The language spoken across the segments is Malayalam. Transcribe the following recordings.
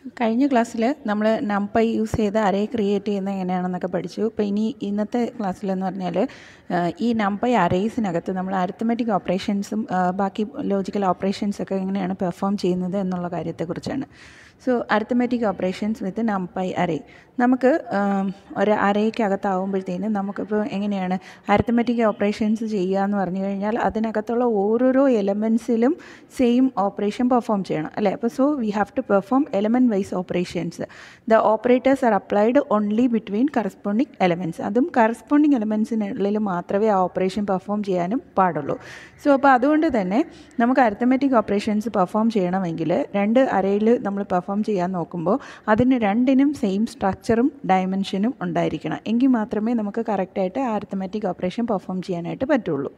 കഴിഞ്ഞ ക്ലാസ്സിൽ നമ്മൾ നംപൈ യൂസ് ചെയ്ത് അറേ ക്രിയേറ്റ് ചെയ്യുന്നത് എങ്ങനെയാണെന്നൊക്കെ പഠിച്ചു അപ്പോൾ ഇനി ഇന്നത്തെ ക്ലാസ്സിലെന്ന് പറഞ്ഞാൽ ഈ നംപൈ അറേസിനകത്ത് നമ്മൾ അരിത്തമെറ്റിക് ഓപ്പറേഷൻസും ബാക്കി ലോജിക്കൽ ഓപ്പറേഷൻസൊക്കെ എങ്ങനെയാണ് പെർഫോം ചെയ്യുന്നത് എന്നുള്ള കാര്യത്തെക്കുറിച്ചാണ് so arithmetic operations with NumPy array നമുക്ക് ഒരു അറേക്കകത്താവുമ്പോഴത്തേനും നമുക്കിപ്പോൾ എങ്ങനെയാണ് അരിത്തമെറ്റിക് ഓപ്പറേഷൻസ് ചെയ്യുക എന്ന് പറഞ്ഞു കഴിഞ്ഞാൽ അതിനകത്തുള്ള ഓരോരോ എലമെൻസിലും സെയിം ഓപ്പറേഷൻ പെർഫോം ചെയ്യണം അല്ലേ അപ്പോൾ so we have to perform element wise operations the operators are applied only between corresponding elements അതും കറസ്പോണ്ടിങ് എലമെൻസിനുള്ളിൽ മാത്രമേ ആ ഓപ്പറേഷൻ പെർഫോം ചെയ്യാനും പാടുള്ളൂ സോ അപ്പോൾ അതുകൊണ്ട് തന്നെ നമുക്ക് അരിത്തമെറ്റിക് ഓപ്പറേഷൻസ് പെർഫോം ചെയ്യണമെങ്കിൽ രണ്ട് അറയിൽ നമ്മൾ പെർഫോം ചെയ്യാൻ നോക്കുമ്പോൾ അതിന് രണ്ടിനും സെയിം സ്ട്രക്ചറും ഡയമെൻഷനും ഉണ്ടായിരിക്കണം എങ്കിൽ മാത്രമേ നമുക്ക് കറക്റ്റായിട്ട് അരിത്തമെറ്റിക് ഓപ്പറേഷൻ പെർഫോം ചെയ്യാനായിട്ട് പറ്റുള്ളൂ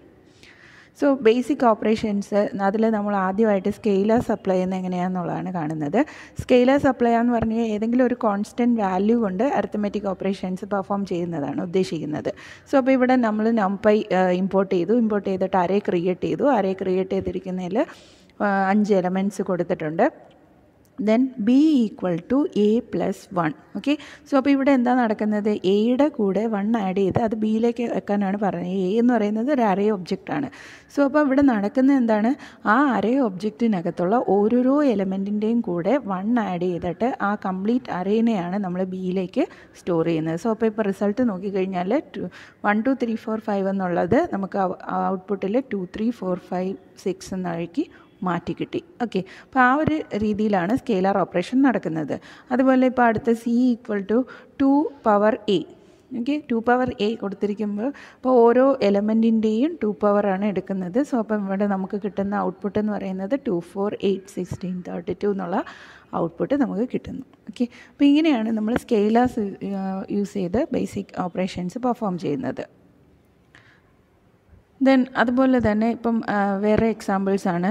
സോ ബേസിക് ഓപ്പറേഷൻസ് അതിൽ നമ്മൾ ആദ്യമായിട്ട് സ്കെയിലേഴ്സ് അപ്ലൈ ചെയ്യുന്നത് എങ്ങനെയാണെന്നുള്ളതാണ് കാണുന്നത് സ്കെയിലേഴ്സ് അപ്ലൈ ചെയ്യാന്ന് പറഞ്ഞാൽ ഏതെങ്കിലും ഒരു കോൺസ്റ്റൻറ്റ് വാല്യൂ കൊണ്ട് അരിത്തമെറ്റിക് ഓപ്പറേഷൻസ് പെർഫോം ചെയ്യുന്നതാണ് ഉദ്ദേശിക്കുന്നത് സോ അപ്പോൾ ഇവിടെ നമ്മൾ നംപൈ ഇമ്പോർട്ട് ചെയ്തു ഇമ്പോർട്ട് ചെയ്തിട്ട് അരേ ക്രിയേറ്റ് ചെയ്തു അരേ ക്രിയേറ്റ് ചെയ്തിരിക്കുന്നതിൽ അഞ്ച് എലമെൻറ്റ്സ് കൊടുത്തിട്ടുണ്ട് then B equal to A plus one okay so അപ്പോൾ ഇവിടെ എന്താ നടക്കുന്നത് എയുടെ കൂടെ വൺ ആഡ് ചെയ്ത് അത് ബിയിലേക്ക് വെക്കാനാണ് പറയുന്നത് എ എന്ന് പറയുന്നത് ഒരു അറേ ഒബ്ജക്റ്റ് ആണ് സോ അപ്പോൾ ഇവിടെ നടക്കുന്നത് എന്താണ് ആ അറേ ഒബ്ജക്റ്റിനകത്തുള്ള ഓരോരോ എലമെൻറ്റിൻ്റെയും കൂടെ വൺ ആഡ് ചെയ്തിട്ട് ആ കംപ്ലീറ്റ് അറേനെയാണ് നമ്മൾ ബിയിലേക്ക് സ്റ്റോർ ചെയ്യുന്നത് സോ അപ്പോൾ ഇപ്പോൾ റിസൾട്ട് നോക്കിക്കഴിഞ്ഞാൽ two one two three four five എന്നുള്ളത് നമുക്ക് ഔട്ട്പുട്ടിൽ two three four five six എന്നാക്കി മാറ്റി കിട്ടി ഓക്കെ അപ്പോൾ ആ ഒരു രീതിയിലാണ് സ്കെയിലർ ഓപ്പറേഷൻ നടക്കുന്നത് അതുപോലെ ഇപ്പോൾ അടുത്ത C equal to two power A okay two power A കൊടുത്തിരിക്കുമ്പോൾ അപ്പോൾ ഓരോ എലമെൻറ്റിൻ്റെയും ടു പവറാണ് എടുക്കുന്നത് സോ അപ്പം ഇവിടെ നമുക്ക് കിട്ടുന്ന ഔട്ട്പുട്ട് എന്ന് പറയുന്നത് two four eight sixteen thirty two എന്നുള്ള ഔട്ട്പുട്ട് നമുക്ക് കിട്ടുന്നു ഓക്കെ അപ്പോൾ ഇങ്ങനെയാണ് നമ്മൾ സ്കെയിലേഴ്സ് യൂസ് ചെയ്ത് ബേസിക് ഓപ്പറേഷൻസ് പെർഫോം ചെയ്യുന്നത് ദെൻ അതുപോലെ തന്നെ ഇപ്പം വേറെ എക്സാമ്പിൾസ് ആണ്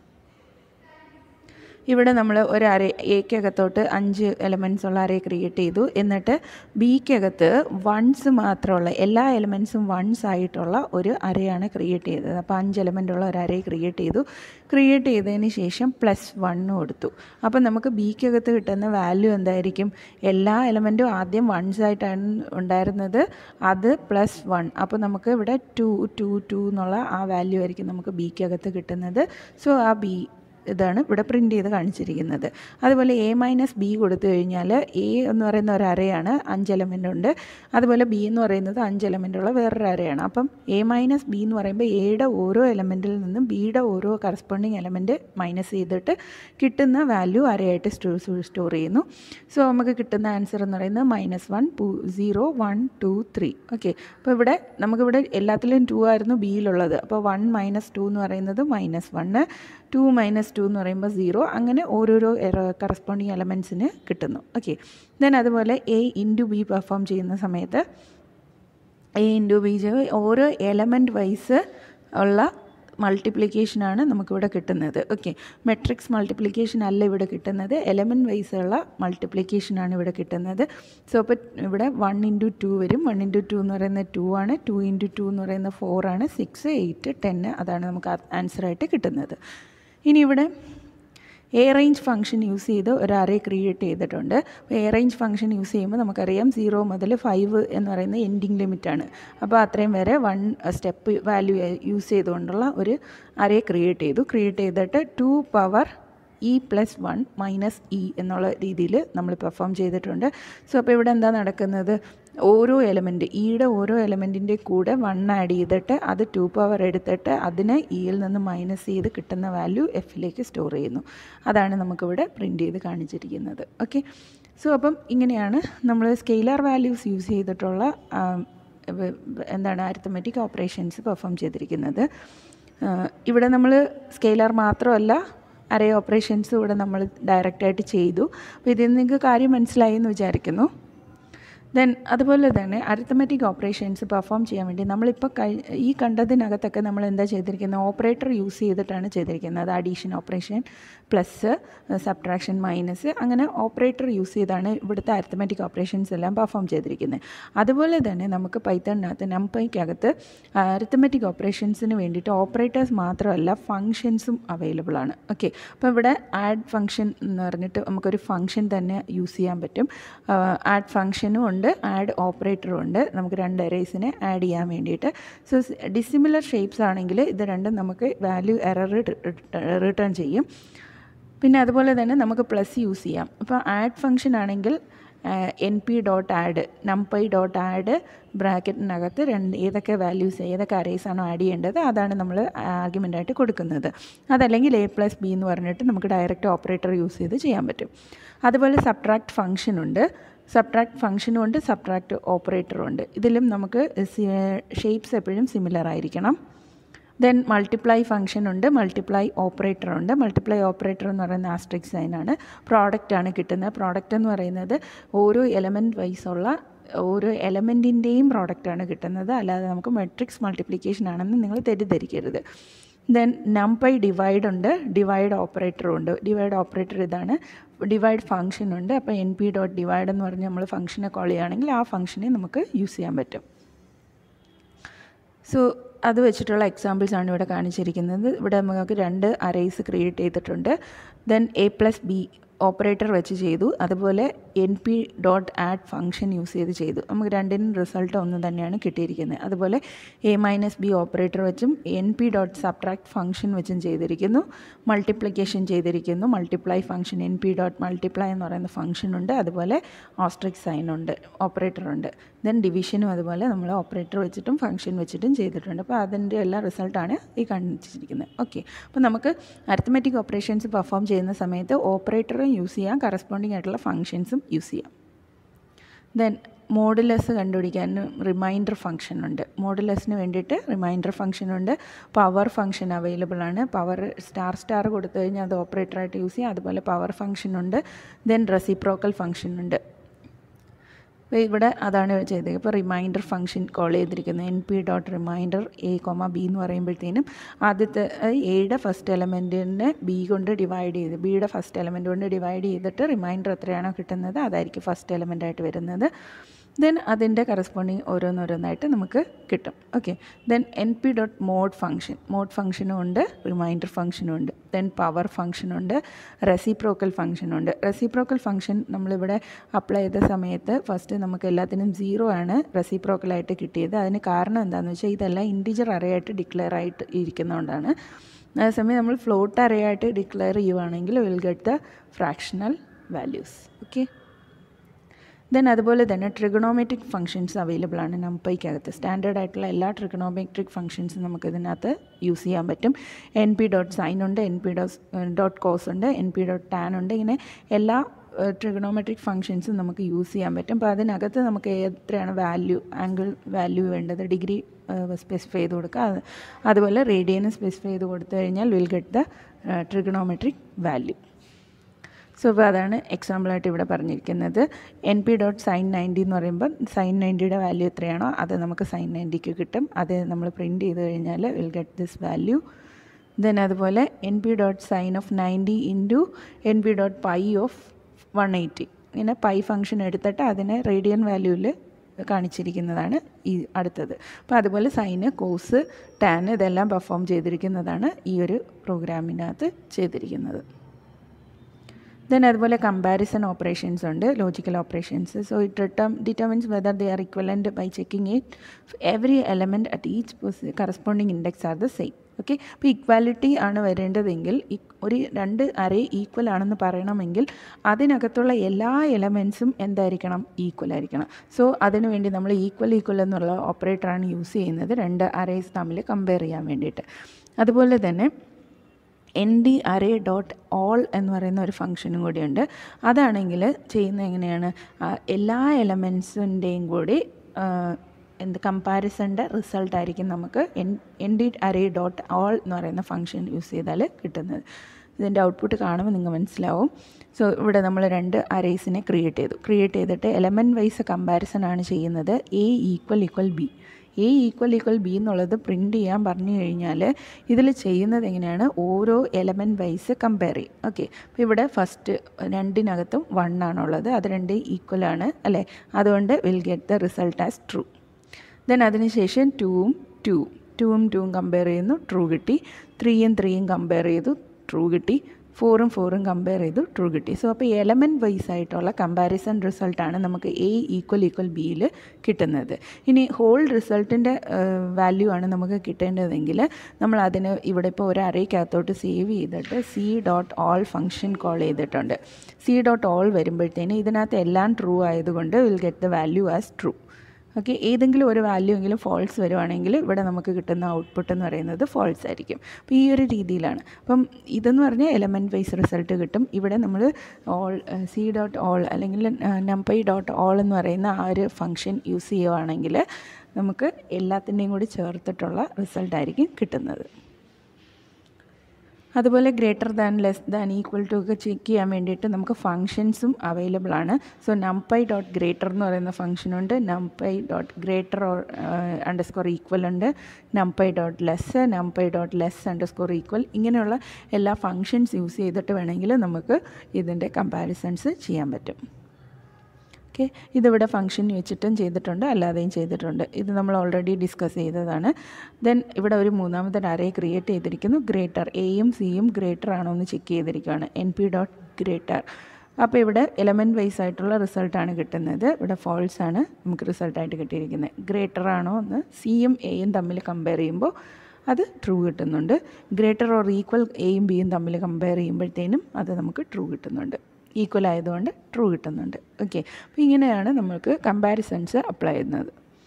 ഇവിടെ നമ്മൾ ഒരു അറേ എക്കകത്തോട്ട് അഞ്ച് എലമെൻറ്റ്സ് ഉള്ള അറേ ക്രിയേറ്റ് ചെയ്തു എന്നിട്ട് ബിക്കകത്ത് വൺസ് മാത്രമുള്ള എല്ലാ എലമെൻറ്റ്സും വൺസ് ആയിട്ടുള്ള ഒരു അറയാണ് ക്രിയേറ്റ് ചെയ്തത് അപ്പോൾ അഞ്ച് എലമെൻ്റ് ഉള്ള ഒരു അറേ ക്രിയേറ്റ് ചെയ്തു ക്രിയേറ്റ് ചെയ്തതിന് ശേഷം പ്ലസ് വണ്ണ് കൊടുത്തു അപ്പോൾ നമുക്ക് ബിക്കകത്ത് കിട്ടുന്ന വാല്യൂ എന്തായിരിക്കും എല്ലാ എലമെൻറ്റും ആദ്യം വൺസ് ആയിട്ടാണ് ഉണ്ടായിരുന്നത് അത് പ്ലസ് വൺ അപ്പോൾ നമുക്ക് ഇവിടെ ടു ടു ടു എന്നുള്ള ആ വാല്യൂ ആയിരിക്കും നമുക്ക് ബിക്കകത്ത് കിട്ടുന്നത് സോ ആ ബി ഇതാണ് ഇവിടെ പ്രിൻ്റ് ചെയ്ത് കാണിച്ചിരിക്കുന്നത് അതുപോലെ എ മൈനസ് ബി കൊടുത്തു കഴിഞ്ഞാൽ എ എന്ന് പറയുന്ന ഒരു അറയാണ് അഞ്ച് എലമെൻ്റ് ഉണ്ട് അതുപോലെ ബി എന്ന് പറയുന്നത് അഞ്ച് എലമെൻ്റ് ഉള്ള വേറൊരു അറയാണ് അപ്പം എ മൈനസ് ബി എന്ന് പറയുമ്പോൾ എയുടെ ഓരോ എലമെൻറ്റിൽ നിന്നും ബിയുടെ ഓരോ കറസ്പോണ്ടിങ് എലമെൻറ്റ് മൈനസ് ചെയ്തിട്ട് കിട്ടുന്ന വാല്യൂ അരയായിട്ട് സ്റ്റോ സ്റ്റോർ ചെയ്യുന്നു സോ നമുക്ക് കിട്ടുന്ന ആൻസർ എന്ന് പറയുന്നത് minus one two zero one two three okay അപ്പോൾ ഇവിടെ നമുക്കിവിടെ എല്ലാത്തിലും ടു ആയിരുന്നു ബിയിലുള്ളത് അപ്പോൾ വൺ മൈനസ് ടു എന്ന് പറയുന്നത് minus one two minus two എന്ന് പറയുമ്പോൾ സീറോ അങ്ങനെ ഓരോരോ കറസ്പോണ്ടിങ് എലമെൻസിന് കിട്ടുന്നു ഓക്കെ ദെൻ അതുപോലെ എ ഇൻറ്റു ബി പെർഫോം ചെയ്യുന്ന സമയത്ത് എ ഇൻറ്റു ബി ഓരോ എലമെൻറ്റ് വൈസ് ഉള്ള മൾട്ടിപ്ലിക്കേഷനാണ് നമുക്കിവിടെ കിട്ടുന്നത് ഓക്കെ മെട്രിക്സ് മൾട്ടിപ്ലിക്കേഷൻ അല്ല ഇവിടെ കിട്ടുന്നത് എലമെൻറ്റ് വൈസുള്ള മൾട്ടിപ്ലിക്കേഷനാണ് ഇവിടെ കിട്ടുന്നത് സോ അപ്പോൾ ഇവിടെ വൺ ഇൻറ്റു ടു വരും വൺ ഇൻറ്റു ടു എന്ന് പറയുന്നത് ടു ആണ് ടു ഇൻറ്റു ടു എന്ന് പറയുന്നത് ഫോർ ആണ് സിക്സ് എയ്റ്റ് ടെന്ന് അതാണ് നമുക്ക് ആൻസറായിട്ട് കിട്ടുന്നത് ഇനി ഇവിടെ എ റേഞ്ച് ഫംഗ്ഷൻ യൂസ് ചെയ്ത് ഒരു അറേ ക്രിയേറ്റ് ചെയ്തിട്ടുണ്ട് അപ്പോൾ എ റേഞ്ച് ഫംഗ്ഷൻ യൂസ് ചെയ്യുമ്പോൾ നമുക്കറിയാം സീറോ മുതൽ ഫൈവ് എന്ന് പറയുന്ന എൻഡിങ് ലിമിറ്റാണ് അപ്പോൾ അത്രയും വരെ വൺ സ്റ്റെപ്പ് വാല്യൂ യൂസ് ചെയ്തുകൊണ്ടുള്ള ഒരു അറേ ക്രിയേറ്റ് ചെയ്തു ക്രിയേറ്റ് ചെയ്തിട്ട് two power E plus one minus E എന്നുള്ള രീതിയിൽ നമ്മൾ പെർഫോം ചെയ്തിട്ടുണ്ട് സോ അപ്പോൾ ഇവിടെ എന്താ നടക്കുന്നത് ഓരോ എലമെൻറ്റ് ഇയുടെ ഓരോ എലമെൻറ്റിൻ്റെ കൂടെ വൺ ആഡ് ചെയ്തിട്ട് അത് ടു പവർ എടുത്തിട്ട് അതിനെ ഇയിൽ നിന്ന് മൈനസ് ചെയ്ത് കിട്ടുന്ന വാല്യൂ എഫിലേക്ക് സ്റ്റോർ ചെയ്യുന്നു അതാണ് നമുക്കിവിടെ പ്രിൻ്റ് ചെയ്ത് കാണിച്ചിരിക്കുന്നത് ഓക്കെ സോ അപ്പം ഇങ്ങനെയാണ് നമ്മൾ സ്കെയിലർ വാല്യൂസ് യൂസ് ചെയ്തിട്ടുള്ള എന്താണ് അരിത്തമെറ്റിക് ഓപ്പറേഷൻസ് പെർഫോം ചെയ്തിരിക്കുന്നത് ഇവിടെ നമ്മൾ സ്കെയിലർ മാത്രമല്ല അറേ ഓപ്പറേഷൻസും ഇവിടെ നമ്മൾ ഡയറക്റ്റായിട്ട് ചെയ്തു അപ്പോൾ ഇതിൽ നിങ്ങൾക്ക് കാര്യം മനസ്സിലായി എന്ന് വിചാരിക്കുന്നു ദെൻ അതുപോലെ തന്നെ അരിത്തമെറ്റിക് ഓപ്പറേഷൻസ് പെർഫോം ചെയ്യാൻ വേണ്ടി നമ്മളിപ്പോൾ കഴി ഈ കണ്ടതിനകത്തൊക്കെ നമ്മൾ എന്താ ചെയ്തിരിക്കുന്നത് ഓപ്പറേറ്റർ യൂസ് ചെയ്തിട്ടാണ് ചെയ്തിരിക്കുന്നത് addition operation plus subtraction minus അങ്ങനെ ഓപ്പറേറ്റർ യൂസ് ചെയ്താണ് ഇവിടുത്തെ അരിത്തമെറ്റിക് ഓപ്പറേഷൻസ് എല്ലാം പെർഫോം ചെയ്തിരിക്കുന്നത് അതുപോലെ തന്നെ നമുക്ക് പൈത്തണിനകത്ത് നംപൈക്കകത്ത് അരിത്തമെറ്റിക് ഓപ്പറേഷൻസിന് വേണ്ടിയിട്ട് ഓപ്പറേറ്റേഴ്സ് മാത്രമല്ല ഫങ്ഷൻസും അവൈലബിൾ ആണ് ഓക്കെ അപ്പോൾ ഇവിടെ ആഡ് ഫങ്ഷൻ എന്ന് പറഞ്ഞിട്ട് നമുക്കൊരു ഫങ്ഷൻ തന്നെ യൂസ് ചെയ്യാൻ പറ്റും ആഡ് ഫങ്ഷനും ഉണ്ട് ആഡ് ഓപ്പറേറ്ററും ഉണ്ട് നമുക്ക് രണ്ട് എറേസിനെ ആഡ് ചെയ്യാൻ വേണ്ടിയിട്ട് സോ ഡിസിമിലർ ഷേപ്സ് ആണെങ്കിൽ ഇത് രണ്ടും നമുക്ക് വാല്യൂ എറർ റിട്ടേൺ ചെയ്യും പിന്നെ അതുപോലെ തന്നെ നമുക്ക് പ്ലസ് യൂസ് ചെയ്യാം അപ്പോൾ ആഡ് ഫങ്ഷൻ ആണെങ്കിൽ N P dot add NumPy dot add ബ്രാക്കറ്റിനകത്ത് രണ്ട് ഏതൊക്കെ വാല്യൂസ് ഏതൊക്കെ അറേസ് ആണോ ആഡ് ചെയ്യേണ്ടത് അതാണ് നമ്മൾ ആർഗ്യുമെൻ്റായിട്ട് കൊടുക്കുന്നത് അതല്ലെങ്കിൽ എ പ്ലസ് ബി എന്ന് പറഞ്ഞിട്ട് നമുക്ക് ഡയറക്റ്റ് ഓപ്പറേറ്റർ യൂസ് ചെയ്ത് ചെയ്യാൻ പറ്റും അതുപോലെ സബ്ട്രാക്ട് ഫംഗ്ഷൻ ഉണ്ട് സബ്ട്രാക്ട് ഫംഗ്ഷനും ഉണ്ട് സബ്ട്രാക്ട് ഓപ്പറേറ്ററും ഉണ്ട് ഇതിലും നമുക്ക് ഷേപ്സ് എപ്പോഴും സിമിലർ ആയിരിക്കണം ദെൻ മൾട്ടിപ്ലൈ ഫംഗ്ഷൻ ഉണ്ട് മൾട്ടിപ്ലൈ ഓപ്പറേറ്റർ ഉണ്ട് മൾട്ടിപ്ലൈ ഓപ്പറേറ്റർ എന്ന് പറയുന്ന ആസ്ട്രിക് സൈനാണ് പ്രോഡക്റ്റ് ആണ് കിട്ടുന്നത് പ്രോഡക്റ്റ് എന്ന് പറയുന്നത് ഓരോ എലമെൻറ്റ് വൈസുള്ള ഓരോ എലമെൻറ്റിൻ്റെയും പ്രോഡക്റ്റാണ് കിട്ടുന്നത് അല്ലാതെ നമുക്ക് മെട്രിക്സ് മൾട്ടിപ്ലിക്കേഷൻ ആണെന്ന് നിങ്ങൾ തെറ്റിദ്ധരിക്കരുത് ദെൻ നംപൈ ഡിവൈഡ് ഉണ്ട് ഡിവൈഡ് ഓപ്പറേറ്ററും ഉണ്ട് ഡിവൈഡ് ഓപ്പറേറ്റർ ഇതാണ് ഡിവൈഡ് ഫംഗ്ഷൻ ഉണ്ട് അപ്പോൾ എൻ പി ഡോട്ട് ഡിവൈഡ് എന്ന് പറഞ്ഞ് നമ്മൾ ഫംഗ്ഷനെ കോൾ ചെയ്യുകയാണെങ്കിൽ ആ ഫംഗ്ഷനെ നമുക്ക് യൂസ് ചെയ്യാൻ പറ്റും സോ അത് വെച്ചിട്ടുള്ള എക്സാമ്പിൾസ് ആണ് ഇവിടെ കാണിച്ചിരിക്കുന്നത് ഇവിടെ നമുക്ക് രണ്ട് അറേസ് ക്രിയേറ്റ് ചെയ്തിട്ടുണ്ട് then A plus B operator വെച്ച് ചെയ്തു അതുപോലെ N P dot add function use ചെയ്ത് ചെയ്തു നമുക്ക് രണ്ടിനും റിസൾട്ട് ഒന്ന് തന്നെയാണ് കിട്ടിയിരിക്കുന്നത് അതുപോലെ എ മൈനസ് ബി ഓപ്പറേറ്റർ വെച്ചും N P dot subtract function വെച്ചും ചെയ്തിരിക്കുന്നു മൾട്ടിപ്ലിക്കേഷൻ ചെയ്തിരിക്കുന്നു multiply function N P dot multiply എന്ന് പറയുന്ന ഫംഗ്ഷൻ ഉണ്ട് അതുപോലെ ഓസ്ട്രിക് സൈൻ ഉണ്ട് ഓപ്പറേറ്റർ ഉണ്ട് ദെൻ ഡിവിഷനും അതുപോലെ നമ്മൾ ഓപ്പറേറ്റർ വെച്ചിട്ടും ഫംഗ്ഷൻ വെച്ചിട്ടും ചെയ്തിട്ടുണ്ട് അപ്പോൾ അതിൻ്റെ എല്ലാ റിസൾട്ടാണ് ഈ കാണിച്ചിരിക്കുന്നത് ഓക്കെ അപ്പോൾ നമുക്ക് അരിത്തമെറ്റിക് ഓപ്പറേഷൻസ് പെർഫോം ചെയ്യുന്ന സമയത്ത് ഓപ്പറേറ്ററും യൂസ് ചെയ്യാം കറസ്പോണ്ടിങ് ആയിട്ടുള്ള ഫംഗ്ഷൻസും യൂസ് ചെയ്യാം ദെൻ മോഡുലസ് കണ്ടുപിടിക്കാൻ റിമൈൻഡർ ഫംഗ്ഷൻ ഉണ്ട് മോഡുലസിന് വേണ്ടിയിട്ട് റിമൈൻഡർ ഫംഗ്ഷൻ ഉണ്ട് പവർ ഫംഗ്ഷൻ അവൈലബിൾ ആണ് പവർ സ്റ്റാർ സ്റ്റാർ കൊടുത്തു കഴിഞ്ഞാൽ അത് ഓപ്പറേറ്ററായിട്ട് യൂസ് ചെയ്യാം അതുപോലെ പവർ ഫംഗ്ഷൻ ഉണ്ട് ദെൻ റെസിപ്രോക്കൽ ഫംഗ്ഷൻ ഉണ്ട് അപ്പോൾ ഇവിടെ അതാണ് ചെയ്തത് ഇപ്പോൾ റിമൈൻഡർ ഫംഗ്ഷൻ കോൾ ചെയ്തിരിക്കുന്നത് N P dot remainder A comma B എന്ന് പറയുമ്പോഴത്തേനും ആദ്യത്തെ എയുടെ ഫസ്റ്റ് എലമെൻറ്റിനെ ബി കൊണ്ട് ഡിവൈഡ് ചെയ്ത് ബിയുടെ ഫസ്റ്റ് എലമെൻറ്റ് കൊണ്ട് ഡിവൈഡ് ചെയ്തിട്ട് റിമൈൻഡർ എത്രയാണോ കിട്ടുന്നത് അതായിരിക്കും ഫസ്റ്റ് എലമെൻ്റ് ആയിട്ട് വരുന്നത് ദെൻ അതിൻ്റെ കറസ്പോണ്ടിങ് ഓരോന്നോരോന്നായിട്ട് നമുക്ക് കിട്ടും okay then N P dot mod function mod ഫംഗ്ഷനും ഉണ്ട് റിമൈൻഡർ ഫംഗ്ഷനും ഉണ്ട് ദെൻ പവർ ഫംഗ്ഷനുണ്ട് റെസിപ്രോക്കൽ ഫംഗ്ഷനുണ്ട് റെസിപ്രോക്കൽ ഫംഗ്ഷൻ നമ്മളിവിടെ അപ്ലൈ ചെയ്ത സമയത്ത് ഫസ്റ്റ് നമുക്ക് എല്ലാത്തിനും സീറോ ആണ് റെസിപ്രോക്കലായിട്ട് കിട്ടിയത് അതിന് കാരണം എന്താണെന്ന് വെച്ചാൽ ഇതെല്ലാം ഇൻറ്റിജർ അറയായിട്ട് ഡിക്ലെയർ ആയിട്ട് ഇരിക്കുന്നതുകൊണ്ടാണ് അതേസമയം നമ്മൾ ഫ്ലോട്ട് അറയായിട്ട് ഡിക്ലെയർ ചെയ്യുവാണെങ്കിൽ will get the fractional values okay then അതുപോലെ തന്നെ ട്രിഗണോമെട്രിക് ഫംഗ്ഷൻസ് അവൈലബിൾ ആണ് നംപൈക്കകത്ത് സ്റ്റാൻഡേർഡ് ആയിട്ടുള്ള എല്ലാ ട്രിഗണോമെട്രിക് ഫംഗ്ഷൻസും നമുക്ക് ഇതിനകത്ത് യൂസ് ചെയ്യാൻ പറ്റും എൻ പി ഡോട്ട് സൈൻ ഉണ്ട് N P dot dot cos ഉണ്ട് എൻ പി ഡോട്ട് ടാൻ ഉണ്ട് ഇങ്ങനെ എല്ലാ ട്രിഗണോമെട്രിക് ഫംഗ്ഷൻസും നമുക്ക് യൂസ് ചെയ്യാൻ പറ്റും അപ്പോൾ അതിനകത്ത് നമുക്ക് എത്രയാണ് വാല്യൂ ആംഗിൾ വാല്യൂ വേണ്ടത് ഡിഗ്രി സ്പെസിഫൈ ചെയ്ത് കൊടുക്കുക അത് അതുപോലെ റേഡിയന് സ്പെസിഫൈ ചെയ്ത് കൊടുത്തു കഴിഞ്ഞാൽ will get the trigonometric value so അപ്പോൾ അതാണ് എക്സാമ്പിളായിട്ട് ഇവിടെ പറഞ്ഞിരിക്കുന്നത് N P dot sine ninety എന്ന് പറയുമ്പോൾ സൈൻ നയൻറ്റിയുടെ വാല്യൂ എത്രയാണോ അത് നമുക്ക് സൈൻ നയൻറ്റിക്ക് കിട്ടും അത് നമ്മൾ പ്രിൻറ്റ് ചെയ്ത് കഴിഞ്ഞാൽ will get this value then അതുപോലെ N P dot sine of ninety into N P dot pi of one eighty ഇങ്ങനെ പൈ ഫംഗ്ഷൻ എടുത്തിട്ട് അതിനെ റേഡിയൻ വാല്യൂവിൽ കാണിച്ചിരിക്കുന്നതാണ് ഈ അടുത്തത് അപ്പോൾ അതുപോലെ സൈന് കോസ് ടാൻ ഇതെല്ലാം പെർഫോം ചെയ്തിരിക്കുന്നതാണ് ഈ ഒരു പ്രോഗ്രാമിനകത്ത് ചെയ്തിരിക്കുന്നത് ദെൻ അതുപോലെ കമ്പാരിസൺ ഓപ്പറേഷൻസ് ഉണ്ട് logical operations so it return determines whether they are equivalent by checking it every element at each corresponding index R the same okay അപ്പോൾ ഇക്വാലിറ്റി ആണ് വരേണ്ടതെങ്കിൽ ഒരു രണ്ട് അറേ ഈക്വൽ ആണെന്ന് പറയണമെങ്കിൽ അതിനകത്തുള്ള എല്ലാ എലമെൻസും എന്തായിരിക്കണം ഈക്വൽ ആയിരിക്കണം സോ അതിനുവേണ്ടി നമ്മൾ ഈക്വൽ ഈക്വൽ എന്നുള്ള ഓപ്പറേറ്ററാണ് യൂസ് ചെയ്യുന്നത് രണ്ട് അറേസ് തമ്മിൽ കമ്പയർ ചെയ്യാൻ വേണ്ടിയിട്ട് അതുപോലെ തന്നെ N D array dot all എന്ന് പറയുന്ന ഒരു ഫംഗ്ഷനും കൂടിയുണ്ട് അതാണെങ്കിൽ ചെയ്യുന്നത് എങ്ങനെയാണ് എല്ലാ എലമെൻസിൻ്റെയും കൂടി എന്ത് കമ്പാരിസണിൻ്റെ റിസൾട്ട് ആയിരിക്കും നമുക്ക് N N D array dot all എന്ന് പറയുന്ന ഫംഗ്ഷൻ യൂസ് ചെയ്താൽ കിട്ടുന്നത് ഇതിൻ്റെ ഔട്ട്പുട്ട് കാണുമ്പോൾ നിങ്ങൾക്ക് മനസ്സിലാവും സോ ഇവിടെ നമ്മൾ രണ്ട് അറേസിനെ ക്രിയേറ്റ് ചെയ്തു ക്രിയേറ്റ് ചെയ്തിട്ട് എലമെൻറ്റ് വൈസ് കമ്പാരിസൺ ആണ് ചെയ്യുന്നത് A equal equal B A equal equal B എന്നുള്ളത് പ്രിൻറ്റ് ചെയ്യാൻ പറഞ്ഞു കഴിഞ്ഞാൽ ഇതിൽ ചെയ്യുന്നത് എങ്ങനെയാണ് ഓരോ എലമെൻറ്റ് വൈസ് കമ്പയർ ചെയ്യും ഓക്കെ അപ്പോൾ ഇവിടെ ഫസ്റ്റ് രണ്ടിനകത്തും വൺ ആണുള്ളത് അത് രണ്ട് ഈക്വൽ ആണ് അല്ലേ അതുകൊണ്ട് will get the result as true then അതിനുശേഷം ടൂവും ടു ടൂവും ടൂവും കമ്പയർ ചെയ്യുന്നു ട്രൂ കിട്ടി ത്രീയും ത്രീയും കമ്പയർ ചെയ്തു ട്രൂ കിട്ടി ഫോറും ഫോറും കമ്പയർ ചെയ്തു ട്രൂ കിട്ടി സോ അപ്പോൾ എലമെൻറ്റ് വൈസ് ആയിട്ടുള്ള കമ്പാരിസൺ റിസൾട്ടാണ് നമുക്ക് എ ഈക്വൽ ഈക്വൽ ബിയിൽ കിട്ടുന്നത് ഇനി ഹോൾ റിസൾട്ടിൻ്റെ വാല്യൂ ആണ് നമുക്ക് കിട്ടേണ്ടതെങ്കിൽ നമ്മൾ അതിന് ഇവിടെ ഇപ്പോൾ ഒരു അറേക്കകത്തോട്ട് സേവ് ചെയ്തിട്ട് C dot all function call ചെയ്തിട്ടുണ്ട് സി ഡോട്ട് ഓൾ വരുമ്പോഴത്തേന് ഇതിനകത്ത് എല്ലാം ട്രൂ ആയതുകൊണ്ട് will get the value as true okay ഏതെങ്കിലും ഒരു വാല്യൂ എങ്കിലും ഫോൾസ് വരുവാണെങ്കിൽ ഇവിടെ നമുക്ക് കിട്ടുന്ന ഔട്ട്പുട്ട് എന്ന് പറയുന്നത് ഫോൾസ് ആയിരിക്കും അപ്പോൾ ഈ ഒരു രീതിയിലാണ് അപ്പം ഇതെന്ന് പറഞ്ഞാൽ എലമെൻറ്റ് വൈസ് റിസൾട്ട് കിട്ടും ഇവിടെ നമ്മൾ ഓൾ സി ഡോട്ട് ഓൾ അല്ലെങ്കിൽ നമ്പൈ ഡോട്ട് ഓൾ എന്ന് പറയുന്ന ആ ഒരു ഫങ്ഷൻ യൂസ് ചെയ്യുവാണെങ്കിൽ നമുക്ക് എല്ലാത്തിൻ്റെയും കൂടി ചേർത്തിട്ടുള്ള റിസൾട്ടായിരിക്കും കിട്ടുന്നത് അതുപോലെ greater than less than equal to ഒക്കെ ചെക്ക് ചെയ്യാൻ വേണ്ടിയിട്ട് നമുക്ക് ഫങ്ഷൻസും അവൈലബിൾ ആണ് സോ നംപൈ ഡോട്ട് ഗ്രേറ്റർ എന്ന് പറയുന്ന ഫംഗ്ഷനുണ്ട് NumPy dot greater or underscore equal ഉണ്ട് NumPy dot less NumPy dot less underscore equal ഇങ്ങനെയുള്ള എല്ലാ ഫങ്ഷൻസ് യൂസ് ചെയ്തിട്ട് വേണമെങ്കിൽ നമുക്ക് ഇതിൻ്റെ കമ്പാരിസൺസ് ചെയ്യാൻ പറ്റും ഓക്കെ ഇതിവിടെ ഫംഗ്ഷൻ വെച്ചിട്ടും ചെയ്തിട്ടുണ്ട് അല്ലാതെയും ചെയ്തിട്ടുണ്ട് ഇത് നമ്മൾ ഓൾറെഡി ഡിസ്കസ് ചെയ്തതാണ് ദെൻ ഇവിടെ ഒരു മൂന്നാമത്തെ അറേ ക്രിയേറ്റ് ചെയ്തിരിക്കുന്നു ഗ്രേറ്റർ എയും സിയും ഗ്രേറ്റർ ആണോ എന്ന് ചെക്ക് ചെയ്തിരിക്കുകയാണ് എൻ പി ഡോട്ട് ഗ്രേറ്റർ അപ്പോൾ ഇവിടെ എലമെൻറ്റ് വൈസ് ആയിട്ടുള്ള റിസൾട്ടാണ് കിട്ടുന്നത് ഇവിടെ ഫോൾസ് ആണ് നമുക്ക് റിസൾട്ടായിട്ട് കിട്ടിയിരിക്കുന്നത് ഗ്രേറ്റർ ആണോ എന്ന് സിയും എയും തമ്മിൽ കമ്പയർ ചെയ്യുമ്പോൾ അത് ട്രൂ കിട്ടുന്നുണ്ട് ഗ്രേറ്റർ ഓർ ഈക്വൽ എയും ബിയും തമ്മിൽ കമ്പയർ ചെയ്യുമ്പോഴത്തേനും അത് നമുക്ക് ട്രൂ കിട്ടുന്നുണ്ട് ഈക്വൽ ആയതുകൊണ്ട് ട്രൂ കിട്ടുന്നുണ്ട് ഓക്കെ അപ്പോൾ ഇങ്ങനെയാണ് നമ്മൾക്ക് കമ്പാരിസൺസ് അപ്ലൈ ചെയ്യുന്നത്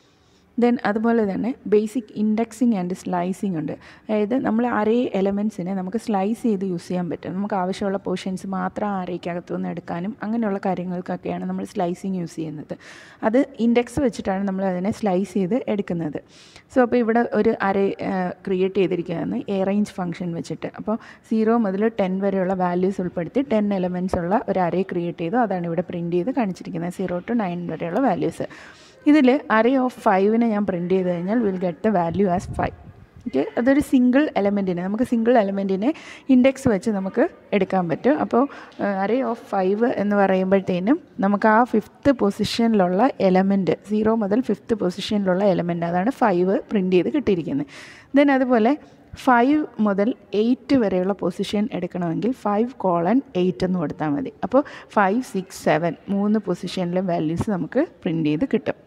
ദെൻ അതുപോലെ തന്നെ ബേസിക് ഇൻഡെക്സിങ് ആൻഡ് സ്ലൈസിങ് ഉണ്ട് അതായത് നമ്മൾ അറേ എലമെൻസിനെ നമുക്ക് സ്ലൈസ് ചെയ്ത് യൂസ് ചെയ്യാൻ പറ്റും നമുക്ക് ആവശ്യമുള്ള പോർഷൻസ് മാത്രം അറേക്കകത്തു നിന്ന് എടുക്കാനും അങ്ങനെയുള്ള കാര്യങ്ങൾക്കൊക്കെയാണ് നമ്മൾ സ്ലൈസിങ് യൂസ് ചെയ്യുന്നത് അത് ഇൻഡെക്സ് വെച്ചിട്ടാണ് നമ്മൾ അതിനെ സ്ലൈസ് ചെയ്ത് എടുക്കുന്നത് സോ അപ്പോൾ ഇവിടെ ഒരു അറേ ക്രിയേറ്റ് ചെയ്തിരിക്കുകയാണ് എ റേഞ്ച് ഫംഗ്ഷൻ വെച്ചിട്ട് അപ്പോൾ സീറോ മുതൽ ടെൻ വരെയുള്ള വാല്യൂസ് ഉൾപ്പെടുത്തി ടെൻ എലമെൻറ്റ്സ് ഉള്ള ഒരു അറേ ക്രിയേറ്റ് ചെയ്തു അതാണ് ഇവിടെ പ്രിൻറ്റ് ചെയ്ത് കാണിച്ചിരിക്കുന്നത് സീറോ ടു നയൻ വരെയുള്ള വാല്യൂസ് ഇതിൽ അറേ ഓഫ് ഫൈവിനെ ഞാൻ പ്രിൻറ്റ് ചെയ്ത് കഴിഞ്ഞാൽ will get the value as five okay അതൊരു സിംഗിൾ എലമെൻറ്റിനെ നമുക്ക് സിംഗിൾ എലമെൻറ്റിനെ ഇൻഡെക്സ് വെച്ച് നമുക്ക് എടുക്കാൻ പറ്റും അപ്പോൾ അറേ ഓഫ് ഫൈവ് എന്ന് പറയുമ്പോഴത്തേനും നമുക്ക് ആ ഫിഫ്ത്ത് പൊസിഷനിലുള്ള എലമെൻറ്റ് സീറോ മുതൽ ഫിഫ്ത്ത് പൊസിഷനിലുള്ള എലമെൻറ്റ് അതാണ് ഫൈവ് പ്രിൻറ്റ് ചെയ്ത് കിട്ടിയിരിക്കുന്നത് ദെൻ അതുപോലെ ഫൈവ് മുതൽ എയ്റ്റ് വരെയുള്ള പൊസിഷൻ എടുക്കണമെങ്കിൽ ഫൈവ് കോളൻ എയ്റ്റ് എന്ന് കൊടുത്താൽ മതി അപ്പോൾ ഫൈവ് സിക്സ് സെവൻ മൂന്ന് പൊസിഷനിലെ വാല്യൂസ് നമുക്ക് പ്രിൻറ്റ് ചെയ്ത് കിട്ടും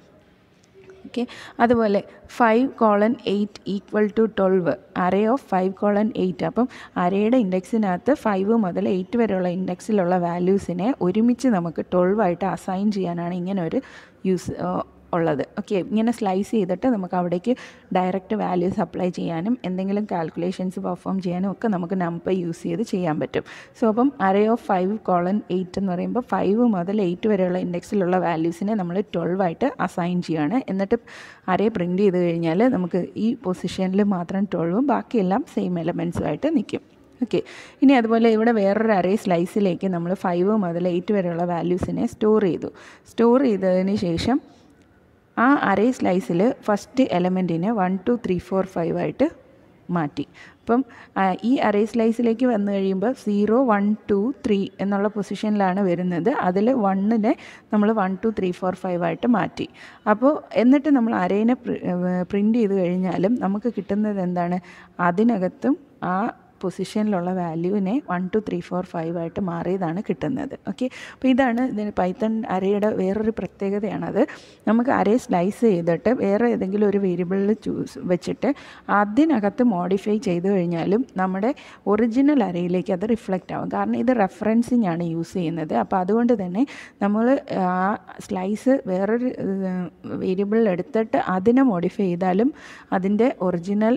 ഓക്കെ അതുപോലെ five colon eight equal to twelve array of five colon eight അപ്പം അറേയുടെ ഇൻഡെക്സിനകത്ത് ഫൈവ് മുതൽ എയ്റ്റ് വരെയുള്ള ഇൻഡെക്സിലുള്ള വാല്യൂസിനെ ഒരുമിച്ച് നമുക്ക് ട്വൽവ് ആയിട്ട് അസൈൻ ചെയ്യാനാണ് ഇങ്ങനെ ഒരു യൂസ് ഉള്ളത് ഓക്കെ ഇങ്ങനെ സ്ലൈസ് ചെയ്തിട്ട് നമുക്ക് അവിടേക്ക് ഡയറക്റ്റ് വാല്യൂസ് അപ്ലൈ ചെയ്യാനും എന്തെങ്കിലും കാൽക്കുലേഷൻസ് പെർഫോം ചെയ്യാനും ഒക്കെ നമുക്ക് നമ്പർ യൂസ് ചെയ്ത് ചെയ്യാൻ പറ്റും സോ അപ്പം array of five colon eight എന്ന് പറയുമ്പോൾ ഫൈവ് മുതൽ എയ്റ്റ് വരെയുള്ള ഇൻഡെക്സിലുള്ള വാല്യൂസിനെ നമ്മൾ ട്വൽവ് ആയിട്ട് അസൈൻ ചെയ്യുകയാണ് എന്നിട്ട് അറേ പ്രിൻറ്റ് ചെയ്ത് കഴിഞ്ഞാൽ നമുക്ക് ഈ പൊസിഷനിൽ മാത്രം ട്വൽവും ബാക്കിയെല്ലാം സെയിം എലമെൻസുമായിട്ട് നിൽക്കും ഓക്കെ ഇനി അതുപോലെ ഇവിടെ വേറൊരു അറേ സ്ലൈസിലേക്ക് നമ്മൾ ഫൈവ് മുതൽ എയ്റ്റ് വരെയുള്ള വാല്യൂസിനെ സ്റ്റോർ ചെയ്തു സ്റ്റോർ ചെയ്തതിന് ശേഷം ആ അറേ സ്ലൈസിൽ ഫസ്റ്റ് എലമെൻറ്റിനെ one two three four five ആയിട്ട് മാറ്റി അപ്പം ഈ അറേ സ്ലൈസിലേക്ക് വന്നു കഴിയുമ്പോൾ സീറോ വൺ ടു ത്രീ എന്നുള്ള പൊസിഷനിലാണ് വരുന്നത് അതിൽ വണ്ണിനെ നമ്മൾ one two three four five ആയിട്ട് മാറ്റി അപ്പോൾ എന്നിട്ട് നമ്മൾ അരേനെ പ്രിൻറ്റ് ചെയ്ത് കഴിഞ്ഞാലും നമുക്ക് കിട്ടുന്നത് എന്താണ് അതിനകത്തും ആ പൊസിഷനിലുള്ള വാല്യൂവിനെ one two three four five ആയിട്ട് മാറിയതാണ് കിട്ടുന്നത് ഓക്കെ അപ്പോൾ ഇതാണ് ഇതിന് പൈത്തൺ അരയുടെ വേറൊരു പ്രത്യേകതയാണത് നമുക്ക് അരേ സ്ലൈസ് ചെയ്തിട്ട് വേറെ ഏതെങ്കിലും ഒരു വേരിയബിളിൽ ചൂസ് വെച്ചിട്ട് അതിനകത്ത് മോഡിഫൈ ചെയ്ത് കഴിഞ്ഞാലും നമ്മുടെ ഒറിജിനൽ അരയിലേക്ക് അത് റിഫ്ലക്റ്റ് ആവും കാരണം ഇത് റെഫറൻസിങ് ആണ് യൂസ് ചെയ്യുന്നത് അപ്പോൾ അതുകൊണ്ട് തന്നെ നമ്മൾ ആ സ്ലൈസ് വേറൊരു വേരിയബിളിൽ എടുത്തിട്ട് അതിനെ മോഡിഫൈ ചെയ്താലും അതിൻ്റെ ഒറിജിനൽ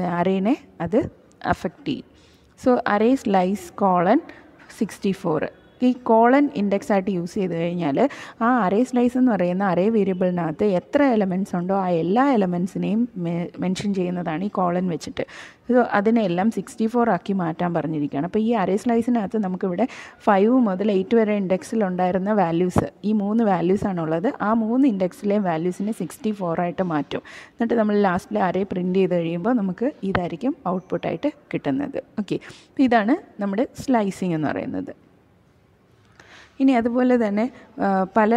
അരേനെ അത് അഫക്റ്റ് ചെയ്യും so array slice colon sixty four ഈ കോളൻ ഇൻഡെക്സ് ആയിട്ട് യൂസ് ചെയ്ത് കഴിഞ്ഞാൽ ആ അറേ സ്ലൈസ് എന്ന് പറയുന്ന അറേ വേരിയബിളിനകത്ത് എത്ര എലമെൻറ്റ്സ് ഉണ്ടോ ആ എല്ലാ എലമെൻസിനെയും മെൻഷൻ ചെയ്യുന്നതാണ് ഈ കോളൻ വെച്ചിട്ട് സോ അതിനെല്ലാം സിക്സ്റ്റി ഫോർ ആക്കി മാറ്റാൻ പറഞ്ഞിരിക്കുകയാണ് അപ്പോൾ ഈ അറേ സ്ലൈസിനകത്ത് നമുക്കിവിടെ ഫൈവ് മുതൽ എയ്റ്റ് വരെ ഇൻഡെക്സിൽ ഉണ്ടായിരുന്ന വാല്യൂസ് ഈ മൂന്ന് വാല്യൂസ് ആണുള്ളത് ആ മൂന്ന് ഇൻഡെക്സിലെയും വാല്യൂസിനെ സിക്സ്റ്റി ഫോറായിട്ട് മാറ്റും എന്നിട്ട് നമ്മൾ ലാസ്റ്റിൽ അറേ പ്രിൻറ്റ് ചെയ്ത് കഴിയുമ്പോൾ നമുക്ക് ഇതായിരിക്കും ഔട്ട്പുട്ടായിട്ട് കിട്ടുന്നത് ഓക്കെ ഇതാണ് നമ്മുടെ സ്ലൈസിങ് എന്ന് പറയുന്നത് ഇനി അതുപോലെ തന്നെ പല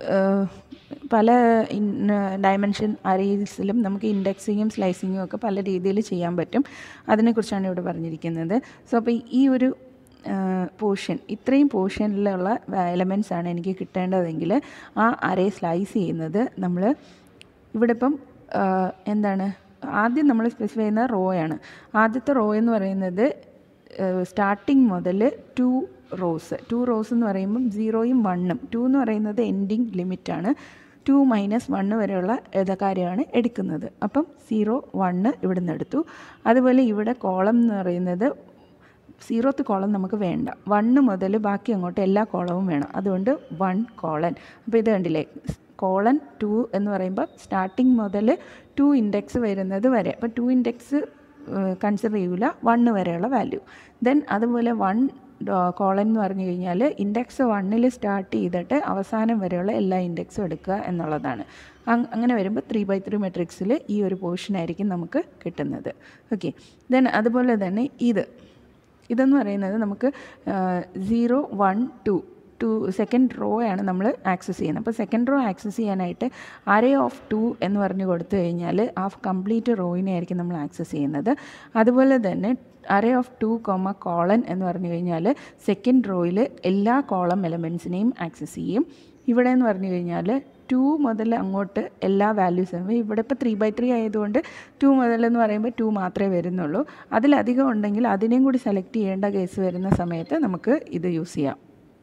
പല ഡയമെൻഷൻ അറേസിലും നമുക്ക് ഇൻഡെക്സിങ്ങും സ്ലൈസിങ്ങും ഒക്കെ പല രീതിയിൽ ചെയ്യാൻ പറ്റും അതിനെക്കുറിച്ചാണ് ഇവിടെ പറഞ്ഞിരിക്കുന്നത് സോ അപ്പോൾ ഈ ഒരു പോർഷൻ ഇത്രയും പോർഷനിലുള്ള എലമെൻറ്റ്സ് ആണ് എനിക്ക് കിട്ടേണ്ടതെങ്കിൽ ആ അറേ സ്ലൈസ് ചെയ്യുന്നത് നമ്മൾ ഇവിടെ ഇപ്പം എന്താണ് ആദ്യം നമ്മൾ സ്പെസിഫൈ ചെയ്യുന്ന റോ ആണ് ആദ്യത്തെ റോ എന്ന് പറയുന്നത് സ്റ്റാർട്ടിങ് മുതൽ ടു റോസ് ടു റോസ് എന്ന് പറയുമ്പം സീറോയും വണ്ണും ടു എന്ന് പറയുന്നത് എൻഡിങ് ലിമിറ്റാണ് ടു മൈനസ് വണ്ണ് വരെയുള്ള കാര്യമാണ് എടുക്കുന്നത് അപ്പം സീറോ വണ്ണ് ഇവിടെ നിന്ന് എടുത്തു അതുപോലെ ഇവിടെ കോളം എന്ന് പറയുന്നത് സീറോത്ത് കോളം നമുക്ക് വേണ്ട വണ്ണ് മുതൽ ബാക്കി അങ്ങോട്ട് എല്ലാ കോളവും വേണം അതുകൊണ്ട് വൺ കോളൻ അപ്പോൾ ഇത് കണ്ടില്ലേ കോളൻ ടു എന്ന് പറയുമ്പോൾ സ്റ്റാർട്ടിങ് മുതൽ ടു ഇൻഡെക്സ് വരുന്നത് വരെ അപ്പോൾ ടു ഇൻഡെക്സ് കൺസിഡർ ചെയ്യൂല വണ്ണ് വരെയുള്ള വാല്യൂ ദെൻ അതുപോലെ വൺ കോളൻ എന്ന് പറഞ്ഞു കഴിഞ്ഞാൽ ഇൻഡെക്സ് വണ്ണിൽ സ്റ്റാർട്ട് ചെയ്തിട്ട് അവസാനം വരെയുള്ള എല്ലാ ഇൻഡെക്സും എടുക്കുക എന്നുള്ളതാണ് അങ്ങനെ വരുമ്പോൾ ത്രീ ബൈ ത്രീ മെട്രിക്സിൽ ഈ ഒരു പോർഷനായിരിക്കും നമുക്ക് കിട്ടുന്നത് ഓക്കെ ദെൻ അതുപോലെ തന്നെ ഇത് ഇതെന്ന് പറയുന്നത് നമുക്ക് zero one two two second row ആണ് നമ്മൾ ആക്സസ് ചെയ്യുന്നത് അപ്പോൾ സെക്കൻഡ് റോ ആക്സസ് ചെയ്യാനായിട്ട് അരേ ഓഫ് ടു എന്ന് പറഞ്ഞ് കൊടുത്തു കഴിഞ്ഞാൽ ആ കംപ്ലീറ്റ് റോയിനെ ആയിരിക്കും നമ്മൾ ആക്സസ് ചെയ്യുന്നത് അതുപോലെ തന്നെ array of two comma colon എന്ന് പറഞ്ഞു കഴിഞ്ഞാൽ സെക്കൻഡ് റോയിൽ എല്ലാ കോളം എലമെൻസിനെയും ആക്സസ് ചെയ്യും ഇവിടെ എന്ന് പറഞ്ഞു കഴിഞ്ഞാൽ ടു മുതൽ അങ്ങോട്ട് എല്ലാ വാല്യൂസും ഇവിടെ ഇപ്പോൾ ത്രീ ബൈ ത്രീ ആയതുകൊണ്ട് ടു മുതൽ എന്ന് പറയുമ്പോൾ ടു മാത്രമേ വരുന്നുള്ളൂ അതിലധികം ഉണ്ടെങ്കിൽ അതിനെയും കൂടി സെലക്ട് ചെയ്യേണ്ട കേസ് വരുന്ന സമയത്ത് നമുക്ക് ഇത് യൂസ് ചെയ്യാം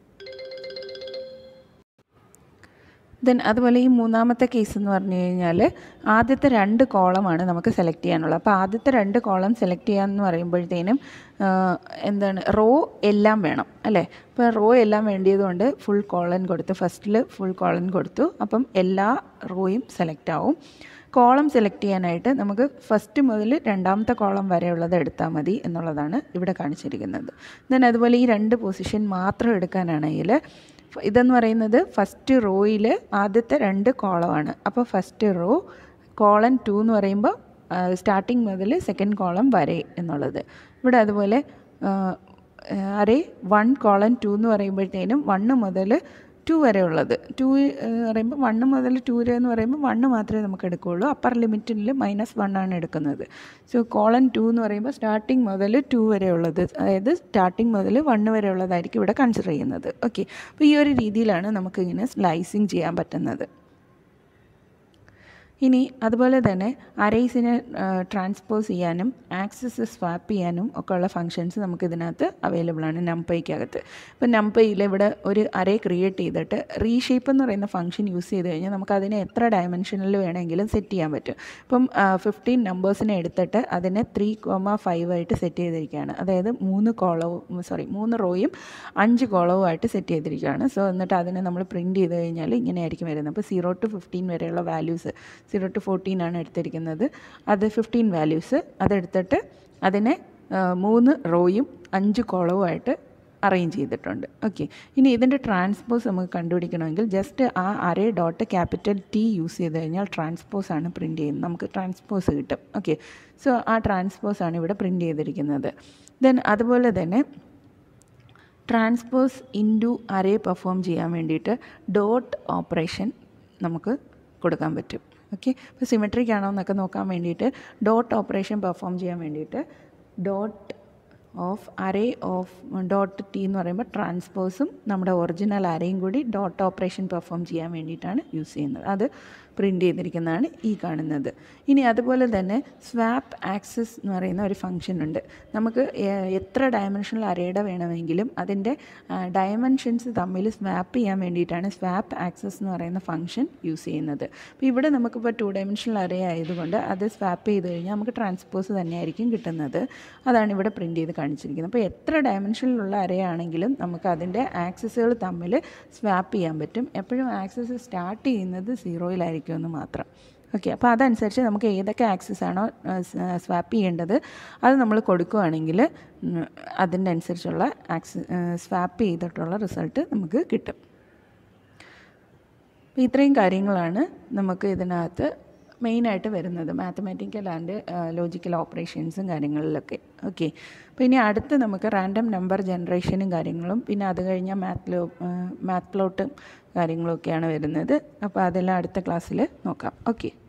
ദെൻ അതുപോലെ ഈ മൂന്നാമത്തെ കേസ് എന്ന് പറഞ്ഞു കഴിഞ്ഞാൽ ആദ്യത്തെ രണ്ട് കോളമാണ് നമുക്ക് സെലക്ട് ചെയ്യാനുള്ളത് അപ്പോൾ ആദ്യത്തെ രണ്ട് കോളം സെലക്ട് ചെയ്യാമെന്ന് പറയുമ്പോഴത്തേനും എന്താണ് റോ എല്ലാം വേണം അല്ലേ ഇപ്പോൾ റോ എല്ലാം വേണ്ടിയതുകൊണ്ട് ഫുൾ കോളൻ കൊടുത്തു ഫസ്റ്റിൽ ഫുൾ കോളൻ കൊടുത്തു അപ്പം എല്ലാ റോയും സെലക്ട് ആവും കോളം സെലക്ട് ചെയ്യാനായിട്ട് നമുക്ക് ഫസ്റ്റ് മുതൽ രണ്ടാമത്തെ കോളം വരെയുള്ളത് എടുത്താൽ മതി എന്നുള്ളതാണ് ഇവിടെ കാണിച്ചിരിക്കുന്നത് ദെൻ അതുപോലെ ഈ രണ്ട് പൊസിഷൻ മാത്രം എടുക്കാനാണെങ്കിൽ ഇതെന്ന് പറയുന്നത് ഫസ്റ്റ് റോയിൽ ആദ്യത്തെ രണ്ട് കോളമാണ് അപ്പോൾ ഫസ്റ്റ് റോ കോളൻ ടു എന്ന് പറയുമ്പോൾ സ്റ്റാർട്ടിങ് മുതൽ സെക്കൻഡ് കോളം വരെ എന്നുള്ളത് ഇവിടെ അതുപോലെ അരേ വൺ കോളൻ ടു എന്ന് പറയുമ്പോഴത്തേനും വണ്ണ് മുതൽ ടു വരെ ഉള്ളത് ടു എന്ന് പറയുമ്പോൾ വണ്ണ് മുതൽ ടു വരെ എന്ന് പറയുമ്പോൾ വണ്ണ് മാത്രമേ നമുക്ക് എടുക്കുകയുള്ളൂ അപ്പർ ലിമിറ്റിൽ മൈനസ് വൺ ആണ് എടുക്കുന്നത് സോ കോളൻ ടു എന്ന് പറയുമ്പോൾ സ്റ്റാർട്ടിങ് മുതൽ ടു വരെ ഉള്ളത് അതായത് സ്റ്റാർട്ടിങ് മുതൽ വണ്ണ് വരെ ഉള്ളതായിരിക്കും ഇവിടെ കൺസിഡർ ചെയ്യുന്നത് ഓക്കെ അപ്പോൾ ഈ ഒരു രീതിയിലാണ് നമുക്കിങ്ങനെ സ്ലൈസിങ് ചെയ്യാൻ പറ്റുന്നത് ഇനി അതുപോലെ തന്നെ അറേസിനെ ട്രാൻസ്പോസ് ചെയ്യാനും ആക്സസ് സ്വാപ്പ് ചെയ്യാനും ഒക്കെ ഉള്ള ഫങ്ഷൻസ് നമുക്ക് ഇതിനകത്ത് അവൈലബിൾ ആണ് നംപൈക്കകത്ത് ഇപ്പം നംപൈയിൽ ഇവിടെ ഒരു അറേ ക്രിയേറ്റ് ചെയ്തിട്ട് റീഷേപ്പ് എന്ന് പറയുന്ന ഫംഗ്ഷൻ യൂസ് ചെയ്ത് കഴിഞ്ഞാൽ നമുക്ക് അതിനെ എത്ര ഡയമെൻഷനിൽ വേണമെങ്കിലും സെറ്റ് ചെയ്യാൻ പറ്റും ഇപ്പം ഫിഫ്റ്റീൻ നമ്പേഴ്സിനെ എടുത്തിട്ട് അതിനെ ത്രീ കോമ ഫൈവ് ആയിട്ട് സെറ്റ് ചെയ്തിരിക്കുകയാണ് അതായത് മൂന്ന് കോളവും സോറി മൂന്ന് റോയും അഞ്ച് കോളവും ആയിട്ട് സെറ്റ് ചെയ്തിരിക്കുകയാണ് സോ എന്നിട്ട് അതിനെ നമ്മൾ പ്രിൻറ്റ് ചെയ്ത് കഴിഞ്ഞാൽ ഇങ്ങനെയായിരിക്കും വരുന്നത് അപ്പോൾ സീറോ ടു ഫിഫ്റ്റീൻ വരെയുള്ള വാല്യൂസ് സീറോ ടു ഫോർട്ടീൻ ആണ് എടുത്തിരിക്കുന്നത് അത് ഫിഫ്റ്റീൻ വാല്യൂസ് അതെടുത്തിട്ട് അതിനെ മൂന്ന് റോയും അഞ്ച് കോളവുമായിട്ട് അറേഞ്ച് ചെയ്തിട്ടുണ്ട് ഓക്കെ ഇനി ഇതിൻ്റെ ട്രാൻസ്പോസ് നമുക്ക് കണ്ടുപിടിക്കണമെങ്കിൽ ജസ്റ്റ് ആ അരേ ഡോട്ട് ക്യാപിറ്റൽ ടി യൂസ് ചെയ്ത് കഴിഞ്ഞാൽ ട്രാൻസ്പോസ് ആണ് പ്രിൻറ്റ് ചെയ്യുന്നത് നമുക്ക് ട്രാൻസ്പോസ് കിട്ടും ഓക്കെ സോ ആ ട്രാൻസ്പോസ് ആണ് ഇവിടെ പ്രിൻറ്റ് ചെയ്തിരിക്കുന്നത് ദെൻ അതുപോലെ തന്നെ ട്രാൻസ്പോസ് ഇൻറ്റു അരേ പെർഫോം ചെയ്യാൻ വേണ്ടിയിട്ട് ഡോട്ട് ഓപ്പറേഷൻ നമുക്ക് കൊടുക്കാൻ പറ്റും ഓക്കെ ഇപ്പോൾ സിമെട്രിക് ആണോ എന്നൊക്കെ നോക്കാൻ വേണ്ടിയിട്ട് ഡോട്ട് ഓപ്പറേഷൻ പെർഫോം ചെയ്യാൻ വേണ്ടിയിട്ട് dot of array of dot T എന്ന് പറയുമ്പോൾ ട്രാൻസ്പോസും നമ്മുടെ ഒറിജിനൽ അരയും കൂടി ഡോട്ട് ഓപ്പറേഷൻ പെർഫോം ചെയ്യാൻ വേണ്ടിയിട്ടാണ് യൂസ് ചെയ്യുന്നത് അത് പ്രിൻ്റ് ചെയ്തിരിക്കുന്നതാണ് ഈ കാണുന്നത് ഇനി അതുപോലെ തന്നെ സ്വാപ്പ് ആക്സസ് എന്ന് പറയുന്ന ഒരു ഫംഗ്ഷൻ ഉണ്ട് നമുക്ക് എത്ര ഡയമെൻഷണൽ അരയുടെ വേണമെങ്കിലും അതിൻ്റെ ഡയമെൻഷൻസ് തമ്മിൽ സ്വാപ്പ് ചെയ്യാൻ വേണ്ടിയിട്ടാണ് സ്വാപ്പ് ആക്സസ് എന്ന് പറയുന്ന ഫംഗ്ഷൻ യൂസ് ചെയ്യുന്നത് അപ്പോൾ ഇവിടെ നമുക്കിപ്പോൾ ടു ഡയമെൻഷണൽ അരേ ആയതുകൊണ്ട് അത് സ്വാപ്പ് ചെയ്ത് കഴിഞ്ഞാൽ നമുക്ക് ട്രാൻസ്പോസ് തന്നെയായിരിക്കും കിട്ടുന്നത് അതാണ് ഇവിടെ പ്രിൻ്റ് ചെയ്ത് കാണിച്ചിരിക്കുന്നത് അപ്പോൾ എത്ര ഡയമെൻഷനിലുള്ള അരയാണെങ്കിലും നമുക്ക് അതിൻ്റെ ആക്സസുകൾ തമ്മിൽ സ്വാപ്പ് ചെയ്യാൻ പറ്റും എപ്പോഴും ആക്സസ് സ്റ്റാർട്ട് ചെയ്യുന്നത് സീറോയിലായിരിക്കും എന്ന് മാത്രം ഓക്കെ അപ്പോൾ അതനുസരിച്ച് നമുക്ക് ഏതൊക്കെ ആക്സസ് ആണോ സ്വാപ്പ് ചെയ്യേണ്ടത് അത് നമ്മൾ കൊടുക്കുകയാണെങ്കിൽ അതിൻ്റെ അനുസരിച്ചുള്ള ആക്സസ് സ്വാപ്പ് ചെയ്തിട്ടുള്ള റിസൾട്ട് നമുക്ക് കിട്ടും അപ്പോൾ ഇത്രയും കാര്യങ്ങളാണ് നമുക്ക് ഇതിനകത്ത് മെയിനായിട്ട് വരുന്നത് മാത്തമാറ്റിക്കൽ ആൻഡ് ലോജിക്കൽ ഓപ്പറേഷൻസും കാര്യങ്ങളിലൊക്കെ ഓക്കെ അപ്പോൾ ഇനി അടുത്ത് നമുക്ക് റാൻഡം നമ്പർ ജനറേഷനും കാര്യങ്ങളും പിന്നെ അത് കഴിഞ്ഞാൽ മാത്ലോ മാത്ത് പ്ലോട്ടും കാര്യങ്ങളൊക്കെയാണ് വരുന്നത് അപ്പോൾ അതെല്ലാം അടുത്ത ക്ലാസ്സിൽ നോക്കാം ഓക്കെ